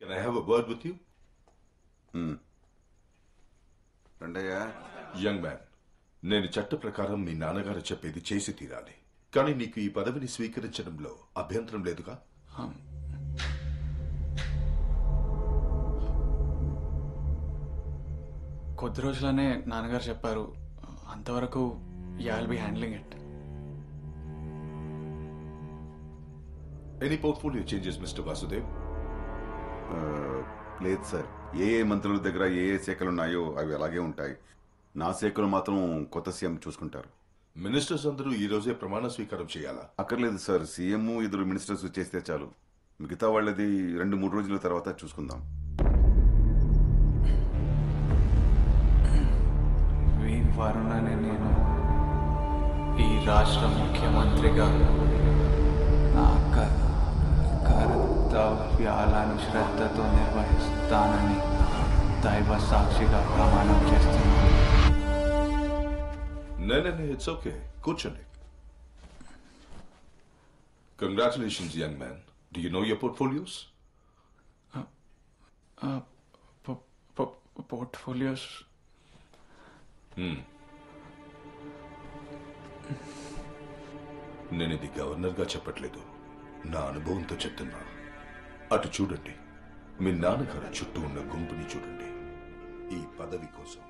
can I have a word with you రండయ్యా young man నేను చట్ట ప్రకారం మీ నాన్నగారు చెప్పేది చేసి తీరాలి కానీ నీకు ఈ పదవిని స్వీకరించడంలో అభ్యంతరం లేదుగా కొద్ది రోజులనే నాన్నగారు చెప్పారు అంతవరకు you will be handling it any portfolio changes mister Vasudev ఆ, లేదు సార్ ఏ ఏ మంత్రుల దగ్గర ఏ ఏ శాఖలు ఉన్నాయో అవి అలాగే ఉంటాయి నా శాఖలు మాత్రం కొత్త సీఎం చూసుకుంటారు మినిస్టర్స్ అందరూ ఈ రోజే ప్రమాణ స్వీకారం చేయాలా అక్కర్లేదు సార్ సీఎం ఇద్దరు మినిస్టర్స్ చేస్తే చాలు మిగతా వాళ్ళది రెండు మూడు రోజుల తర్వాత చూసుకుందాం వీరి వరుణని నేను ఈ రాష్ట్ర ముఖ్యమంత్రిగా నా క- కర్తవ్యాలను శ్రద్ధతో నిర్వహిస్తానని దైవ సాక్షిగా ప్రమాణం చేస్తున్నాను నేనే ఇట్స్ ఓకే కూర్చోండి congratulations young man do you know your portfolios portfolios నేను ఇది గవర్నర్గా చెప్పట్లేదు నా అనుభవంతో చెప్తున్నా అటు చూడండి మీ నాన్నగారు చుట్టూ ఉన్న గుంపుని చూడండి ఈ పదవి కోసం